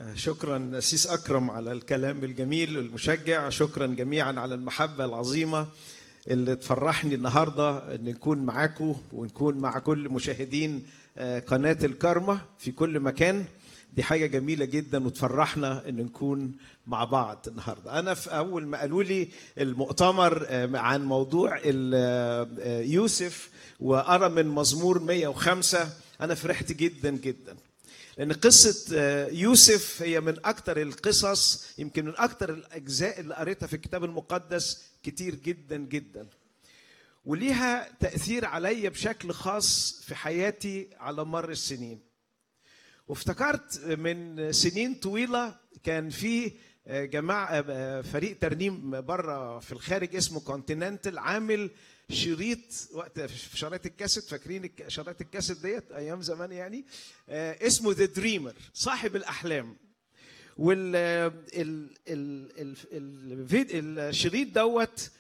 شكرا سيس أكرم على الكلام الجميل والمشجع شكرا جميعا على المحبة العظيمة اللي تفرحني النهاردة أن نكون معاكم ونكون مع كل مشاهدين قناة الكرمة في كل مكان دي حاجة جميلة جدا وتفرحنا أن نكون مع بعض النهاردة أنا في أول ما قالوا لي المؤتمر عن موضوع يوسف وأرى من مزمور 105 أنا فرحت جدا جدا لأن قصة يوسف هي من أكثر القصص يمكن من أكثر الأجزاء اللي قريتها في الكتاب المقدس كتير جدا جدا وليها تأثير عليا بشكل خاص في حياتي على مر السنين وافتكرت من سنين طويلة كان في جماعة فريق ترنيم بره في الخارج اسمه كونتيننتال عامل شريط وقت في شرايط الكاسيت فاكرين شرايط الكاسيت ديت ايام زمان يعني اسمه ذا دريمر صاحب الاحلام وال ال ال ال الشريط دوت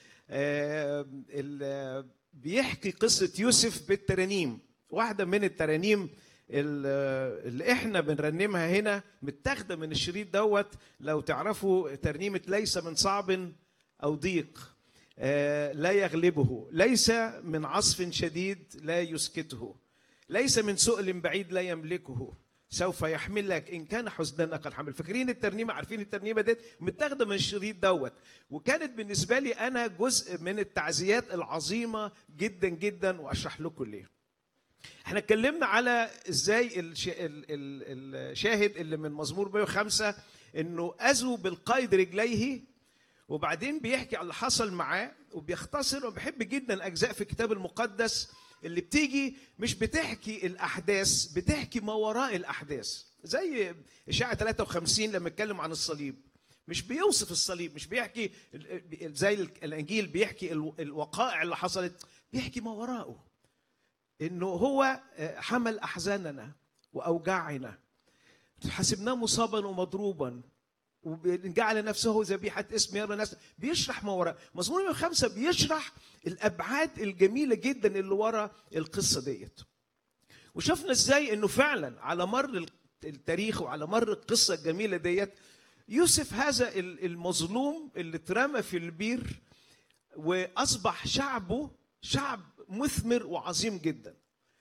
بيحكي قصه يوسف بالترانيم واحده من الترانيم اللي احنا بنرنمها هنا متاخده من الشريط دوت لو تعرفوا ترنيمه ليس من صعب او ضيق لا يغلبه ليس من عصف شديد لا يسكته ليس من سؤل بعيد لا يملكه سوف يحملك ان كان حزنا قد حمل فاكرين الترنيمه عارفين الترنيمه ديت متاخده من الشريط دوت وكانت بالنسبه لي انا جزء من التعزيات العظيمه جدا جدا واشرح لكم ليه احنا اتكلمنا على ازاي الشاهد اللي من مزمور 105 انه اذوا بالقيد رجليه وبعدين بيحكي على اللي حصل معاه وبيختصر وبحب جدا اجزاء في الكتاب المقدس اللي بتيجي مش بتحكي الاحداث بتحكي ما وراء الاحداث زي اشاعه 53 لما اتكلم عن الصليب مش بيوصف الصليب مش بيحكي زي الانجيل بيحكي الوقائع اللي حصلت بيحكي ما وراءه انه هو حمل احزاننا واوجاعنا حسبناه مصابا ومضروبا وجعل نفسه ذبيحة اسم يرى الناس بيشرح ما وراء مزمور 105 بيشرح الأبعاد الجميلة جدا اللي ورا القصة ديت وشفنا ازاي انه فعلا على مر التاريخ وعلى مر القصة الجميلة ديت يوسف هذا المظلوم اللي اترمى في البير وأصبح شعبه شعب مثمر وعظيم جدا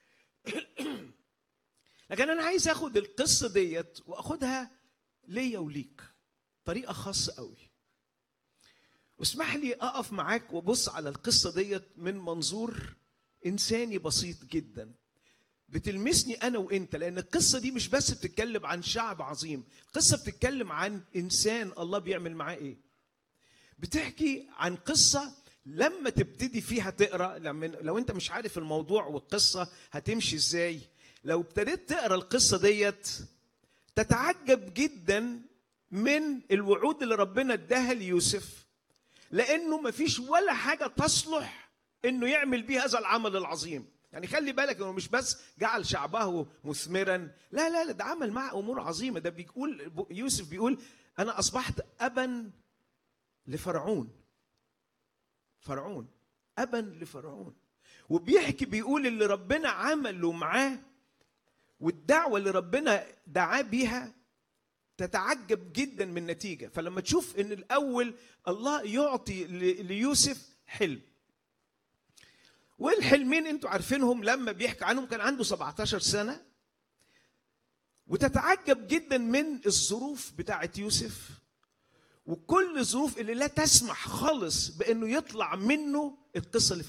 لكن أنا عايز أخد القصة ديت وأخدها ليا وليك طريقه خاصه قوي واسمح لي اقف معاك وابص على القصه ديت من منظور انساني بسيط جدا بتلمسني انا وانت لان القصه دي مش بس بتتكلم عن شعب عظيم القصه بتتكلم عن انسان الله بيعمل معاه ايه بتحكي عن قصه لما تبتدي فيها تقرا لما لو انت مش عارف الموضوع والقصه هتمشي ازاي لو ابتديت تقرا القصه ديت تتعجب جدا من الوعود اللي ربنا اداها ليوسف لانه ما فيش ولا حاجه تصلح انه يعمل بيه هذا العمل العظيم يعني خلي بالك انه مش بس جعل شعبه مثمرا لا لا لا ده عمل معه امور عظيمه ده بيقول يوسف بيقول انا اصبحت ابا لفرعون فرعون ابا لفرعون وبيحكي بيقول اللي ربنا عمله معاه والدعوه اللي ربنا دعاه بيها تتعجب جدا من النتيجه فلما تشوف ان الاول الله يعطي ليوسف حلم والحلمين انتوا عارفينهم لما بيحكي عنهم كان عنده 17 سنه وتتعجب جدا من الظروف بتاعه يوسف وكل الظروف اللي لا تسمح خالص بانه يطلع منه القصه اللي